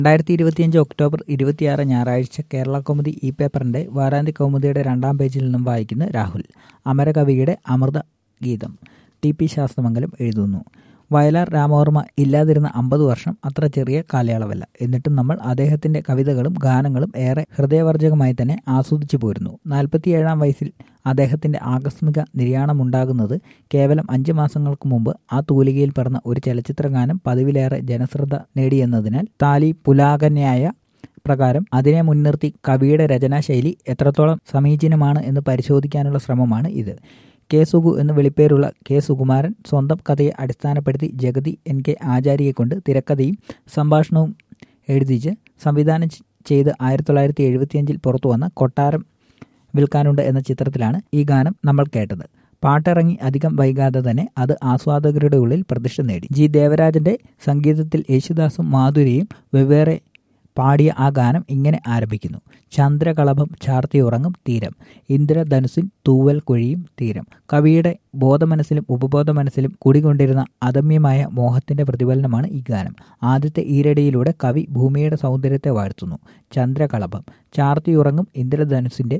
രണ്ടായിരത്തി ഇരുപത്തിയഞ്ച് ഒക്ടോബർ ഇരുപത്തിയാറ് ഞായറാഴ്ച കേരള കൗമുദി ഇ പേപ്പറിന്റെ വാരാന്ത്യ കൗമുദിയുടെ രണ്ടാം പേജിൽ നിന്നും വായിക്കുന്ന രാഹുൽ അമരകവിയുടെ അമൃത ഗീതം ടി പി ശാസ്ത്രമംഗലം എഴുതുന്നു വയലാർ രാമവർമ്മ ഇല്ലാതിരുന്ന അമ്പത് വർഷം അത്ര ചെറിയ കാലയളവല്ല എന്നിട്ടും നമ്മൾ അദ്ദേഹത്തിന്റെ കവിതകളും ഗാനങ്ങളും ഏറെ ഹൃദയവർജകമായി തന്നെ ആസ്വദിച്ചു പോരുന്നു നാൽപ്പത്തിയേഴാം വയസ്സിൽ അദ്ദേഹത്തിന്റെ ആകസ്മിക നിര്യാണമുണ്ടാകുന്നത് കേവലം അഞ്ച് മാസങ്ങൾക്ക് മുമ്പ് ആ തൂലികയിൽ പിറന്ന ഒരു ചലച്ചിത്ര ഗാനം പതിവിലേറെ ജനശ്രദ്ധ നേടിയെന്നതിനാൽ താലി പുലാകന്യായ പ്രകാരം അതിനെ മുൻനിർത്തി കവിയുടെ രചനാശൈലി എത്രത്തോളം സമീചീനമാണ് എന്ന് പരിശോധിക്കാനുള്ള ശ്രമമാണ് ഇത് കെ സുഗു എന്ന് വിളിപ്പേരുള്ള കെ സുകുമാരൻ സ്വന്തം കഥയെ അടിസ്ഥാനപ്പെടുത്തി ജഗതി എൻ കെ ആചാര്യയെ കൊണ്ട് തിരക്കഥയും സംഭാഷണവും എഴുതിച്ച് സംവിധാനം ചെയ്ത് ആയിരത്തി തൊള്ളായിരത്തി എഴുപത്തിയഞ്ചിൽ പുറത്തു വന്ന കൊട്ടാരം വിൽക്കാനുണ്ട് എന്ന ചിത്രത്തിലാണ് ഈ ഗാനം നമ്മൾ കേട്ടത് പാട്ടിറങ്ങി അധികം വൈകാതെ തന്നെ അത് ആസ്വാദകരുടെ ഉള്ളിൽ പ്രതിഷ്ഠ നേടി ജി ദേവരാജന്റെ സംഗീതത്തിൽ യേശുദാസും മാധുരിയും വെവ്വേറെ പാടിയ ആ ഗാനം ഇങ്ങനെ ആരംഭിക്കുന്നു ചന്ദ്രകളഭം ചാർത്തിയുറങ്ങും തീരം ഇന്ദ്രധനുസിൻ തൂവൽ കൊഴിയും തീരം കവിയുടെ ബോധമനസ്സിലും ഉപബോധ മനസ്സിലും കുടികൊണ്ടിരുന്ന അദമ്യമായ മോഹത്തിന്റെ പ്രതിഫലനമാണ് ഈ ഗാനം ആദ്യത്തെ ഈരടിയിലൂടെ കവി ഭൂമിയുടെ സൗന്ദര്യത്തെ വാഴ്ത്തുന്നു ചന്ദ്രകളഭം ചാർത്തിയുറങ്ങും ഇന്ദ്രധനുസിന്റെ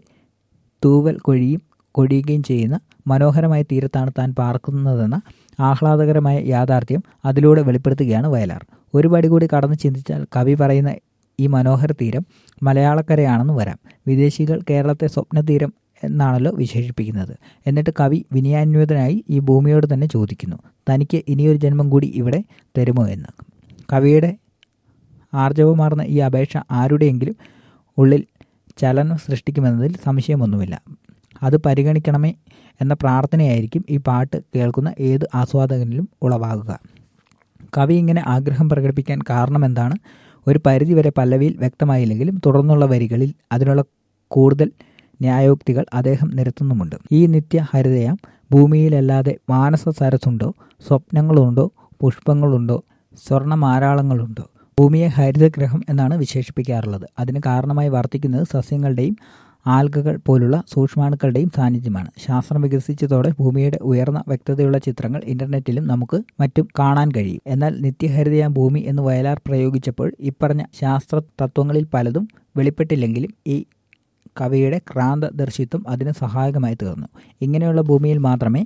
തൂവൽ കൊഴിയും കൊഴിയുകയും ചെയ്യുന്ന മനോഹരമായ തീരത്താണ് താൻ പാർക്കുന്നതെന്ന ആഹ്ലാദകരമായ യാഥാർത്ഥ്യം അതിലൂടെ വെളിപ്പെടുത്തുകയാണ് വയലാർ ഒരു പടി കൂടി കടന്ന് ചിന്തിച്ചാൽ കവി പറയുന്ന ഈ മനോഹര തീരം മലയാളക്കരയാണെന്ന് വരാം വിദേശികൾ കേരളത്തെ സ്വപ്നതീരം എന്നാണല്ലോ വിശേഷിപ്പിക്കുന്നത് എന്നിട്ട് കവി വിനയാന്വിതനായി ഈ ഭൂമിയോട് തന്നെ ചോദിക്കുന്നു തനിക്ക് ഇനിയൊരു ജന്മം കൂടി ഇവിടെ തരുമോ എന്ന് കവിയുടെ ആർജവമാർന്ന ഈ അപേക്ഷ ആരുടെയെങ്കിലും ഉള്ളിൽ ചലനം സൃഷ്ടിക്കുമെന്നതിൽ സംശയമൊന്നുമില്ല അത് പരിഗണിക്കണമേ എന്ന പ്രാർത്ഥനയായിരിക്കും ഈ പാട്ട് കേൾക്കുന്ന ഏത് ആസ്വാദകനിലും ഉളവാകുക കവി ഇങ്ങനെ ആഗ്രഹം പ്രകടിപ്പിക്കാൻ കാരണം എന്താണ് ഒരു പരിധിവരെ പല്ലവിയിൽ വ്യക്തമായില്ലെങ്കിലും തുടർന്നുള്ള വരികളിൽ അതിനുള്ള കൂടുതൽ ന്യായോക്തികൾ അദ്ദേഹം നിരത്തുന്നുമുണ്ട് ഈ നിത്യ ഹരിതയാം ഭൂമിയിലല്ലാതെ മാനസ സരസുണ്ടോ സ്വപ്നങ്ങളുണ്ടോ പുഷ്പങ്ങളുണ്ടോ സ്വർണ്ണമാരാളങ്ങളുണ്ടോ ഭൂമിയെ ഹരിതഗ്രഹം എന്നാണ് വിശേഷിപ്പിക്കാറുള്ളത് അതിന് കാരണമായി വർത്തിക്കുന്നത് സസ്യങ്ങളുടെയും ആൽഗകൾ പോലുള്ള സൂക്ഷ്മാണുക്കളുടെയും സാന്നിധ്യമാണ് ശാസ്ത്രം വികസിച്ചതോടെ ഭൂമിയുടെ ഉയർന്ന വ്യക്തതയുള്ള ചിത്രങ്ങൾ ഇന്റർനെറ്റിലും നമുക്ക് മറ്റും കാണാൻ കഴിയും എന്നാൽ നിത്യഹരിതയാം ഭൂമി എന്ന് വയലാർ പ്രയോഗിച്ചപ്പോൾ ഇപ്പറഞ്ഞ ശാസ്ത്ര തത്വങ്ങളിൽ പലതും വെളിപ്പെട്ടില്ലെങ്കിലും ഈ കവിയുടെ ക്രാന്തദർശിത്വം അതിന് സഹായകമായി തീർന്നു ഇങ്ങനെയുള്ള ഭൂമിയിൽ മാത്രമേ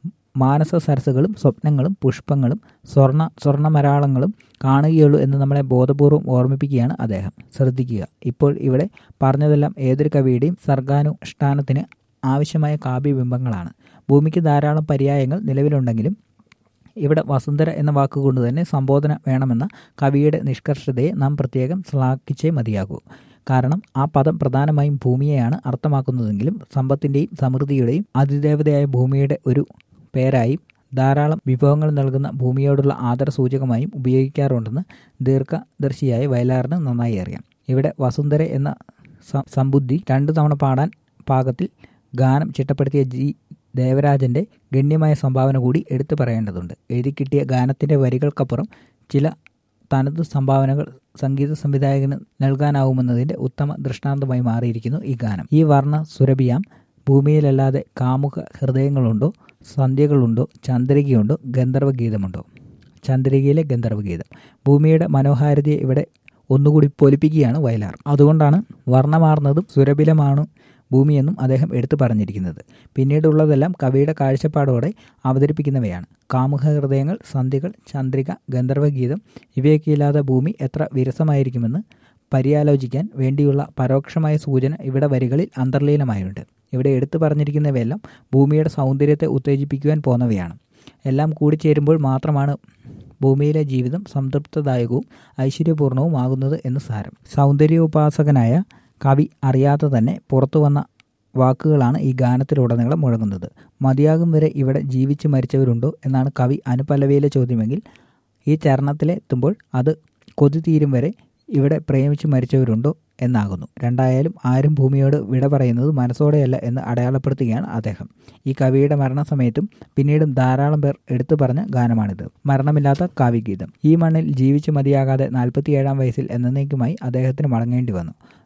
മാനസ സരസുകളും സ്വപ്നങ്ങളും പുഷ്പങ്ങളും സ്വർണ്ണ സ്വർണ്ണമരാളങ്ങളും കാണുകയുള്ളൂ എന്ന് നമ്മളെ ബോധപൂർവം ഓർമ്മിപ്പിക്കുകയാണ് അദ്ദേഹം ശ്രദ്ധിക്കുക ഇപ്പോൾ ഇവിടെ പറഞ്ഞതെല്ലാം ഏതൊരു കവിയുടെയും സർഗാനുഷ്ഠാനത്തിന് ആവശ്യമായ കാവ്യബിംബങ്ങളാണ് ഭൂമിക്ക് ധാരാളം പര്യായങ്ങൾ നിലവിലുണ്ടെങ്കിലും ഇവിടെ വസുന്ധര എന്ന വാക്കുകൊണ്ട് തന്നെ സംബോധന വേണമെന്ന കവിയുടെ നിഷ്കർഷതയെ നാം പ്രത്യേകം ശ്ലാഘിച്ചേ മതിയാകൂ കാരണം ആ പദം പ്രധാനമായും ഭൂമിയെയാണ് അർത്ഥമാക്കുന്നതെങ്കിലും സമ്പത്തിൻ്റെയും സമൃദ്ധിയുടെയും അതിദേവതയായ ഭൂമിയുടെ ഒരു പേരായും ധാരാളം വിഭവങ്ങൾ നൽകുന്ന ഭൂമിയോടുള്ള ആദരസൂചകമായും ഉപയോഗിക്കാറുണ്ടെന്ന് ദീർഘദർശിയായ വയലാറിന് നന്നായി അറിയാം ഇവിടെ വസുന്ധര എന്ന സമ്പുദ്ധി രണ്ടു തവണ പാടാൻ പാകത്തിൽ ഗാനം ചിട്ടപ്പെടുത്തിയ ജി ദേവരാജന്റെ ഗണ്യമായ സംഭാവന കൂടി എടുത്തു പറയേണ്ടതുണ്ട് എഴുതി കിട്ടിയ ഗാനത്തിന്റെ വരികൾക്കപ്പുറം ചില തനതു സംഭാവനകൾ സംഗീത സംവിധായകന് നൽകാനാവുമെന്നതിന്റെ ഉത്തമ ദൃഷ്ടാന്തമായി മാറിയിരിക്കുന്നു ഈ ഗാനം ഈ വർണ്ണ സുരഭിയാം ഭൂമിയിലല്ലാതെ കാമുക ഹൃദയങ്ങളുണ്ടോ സന്ധ്യകളുണ്ടോ ചന്ദ്രികയുണ്ടോ ഗന്ധർവഗീതമുണ്ടോ ചന്ദ്രികയിലെ ഗന്ധർവഗീതം ഭൂമിയുടെ മനോഹാരിതയെ ഇവിടെ ഒന്നുകൂടി പൊലിപ്പിക്കുകയാണ് വയലാർ അതുകൊണ്ടാണ് വർണ്ണമാർന്നതും സുരഭിലമാണ് ഭൂമിയെന്നും അദ്ദേഹം എടുത്തു പറഞ്ഞിരിക്കുന്നത് പിന്നീടുള്ളതെല്ലാം കവിയുടെ കാഴ്ചപ്പാടോടെ അവതരിപ്പിക്കുന്നവയാണ് കാമുക ഹൃദയങ്ങൾ സന്ധികൾ ചന്ദ്രിക ഗന്ധർവഗീതം ഇവയൊക്കെ ഇല്ലാതെ ഭൂമി എത്ര വിരസമായിരിക്കുമെന്ന് പര്യാലോചിക്കാൻ വേണ്ടിയുള്ള പരോക്ഷമായ സൂചന ഇവിടെ വരികളിൽ അന്തർലീനമായുണ്ട് ഇവിടെ എടുത്തു പറഞ്ഞിരിക്കുന്നവയെല്ലാം ഭൂമിയുടെ സൗന്ദര്യത്തെ ഉത്തേജിപ്പിക്കുവാൻ പോന്നവയാണ് എല്ലാം കൂടിച്ചേരുമ്പോൾ മാത്രമാണ് ഭൂമിയിലെ ജീവിതം സംതൃപ്തദായകവും ഐശ്വര്യപൂർണവും ആകുന്നത് എന്ന് സാരം സൗന്ദര്യോപാസകനായ കവി അറിയാതെ തന്നെ പുറത്തു വന്ന വാക്കുകളാണ് ഈ ഗാനത്തിലുടനീളം മുഴങ്ങുന്നത് മതിയാകും വരെ ഇവിടെ ജീവിച്ചു മരിച്ചവരുണ്ടോ എന്നാണ് കവി അനുപല്ലവിയിലെ ചോദ്യമെങ്കിൽ ഈ ചരണത്തിലെത്തുമ്പോൾ അത് കൊതി തീരും വരെ ഇവിടെ പ്രേമിച്ചു മരിച്ചവരുണ്ടോ എന്നാകുന്നു രണ്ടായാലും ആരും ഭൂമിയോട് വിട പറയുന്നത് മനസ്സോടെയല്ല എന്ന് അടയാളപ്പെടുത്തുകയാണ് അദ്ദേഹം ഈ കവിയുടെ മരണസമയത്തും പിന്നീടും ധാരാളം പേർ എടുത്തു പറഞ്ഞ ഗാനമാണിത് മരണമില്ലാത്ത കാവ്യഗീതം ഈ മണ്ണിൽ ജീവിച്ചു മതിയാകാതെ നാൽപ്പത്തിയേഴാം വയസ്സിൽ എന്നേക്കുമായി അദ്ദേഹത്തിന് മടങ്ങേണ്ടി വന്നു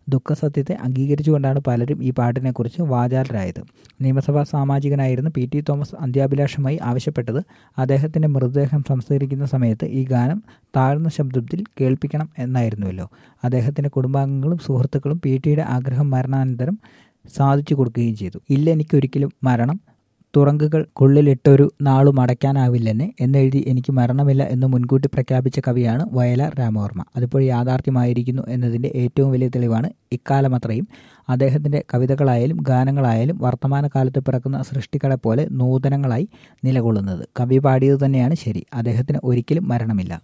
ദുഃഖസത്യത്തെ അംഗീകരിച്ചുകൊണ്ടാണ് പലരും ഈ പാട്ടിനെക്കുറിച്ച് വാചാലരായത് നിയമസഭാ സാമാജികനായിരുന്ന പി ടി തോമസ് അന്ത്യാഭിലാഷമായി ആവശ്യപ്പെട്ടത് അദ്ദേഹത്തിൻ്റെ മൃതദേഹം സംസ്കരിക്കുന്ന സമയത്ത് ഈ ഗാനം താഴ്ന്ന ശബ്ദത്തിൽ കേൾപ്പിക്കണം എന്നായിരുന്നുവല്ലോ അദ്ദേഹത്തിൻ്റെ കുടുംബാംഗങ്ങളും സുഹൃത്തുക്കളും പി ടിയുടെ ആഗ്രഹം മരണാനന്തരം സാധിച്ചു കൊടുക്കുകയും ചെയ്തു ഇല്ല എനിക്കൊരിക്കലും മരണം തുറങ്കുകൾക്കുള്ളിലിട്ടൊരു നാളും അടയ്ക്കാനാവില്ലെന്നെ എന്നെഴുതി എനിക്ക് മരണമില്ല എന്ന് മുൻകൂട്ടി പ്രഖ്യാപിച്ച കവിയാണ് വയലാർ രാമവർമ്മ അതിപ്പോൾ യാഥാർത്ഥ്യമായിരിക്കുന്നു എന്നതിൻ്റെ ഏറ്റവും വലിയ തെളിവാണ് ഇക്കാലമത്രയും അദ്ദേഹത്തിൻ്റെ കവിതകളായാലും ഗാനങ്ങളായാലും വർത്തമാനകാലത്ത് പിറക്കുന്ന സൃഷ്ടികളെ പോലെ നൂതനങ്ങളായി നിലകൊള്ളുന്നത് കവി പാടിയത് തന്നെയാണ് ശരി അദ്ദേഹത്തിന് ഒരിക്കലും മരണമില്ല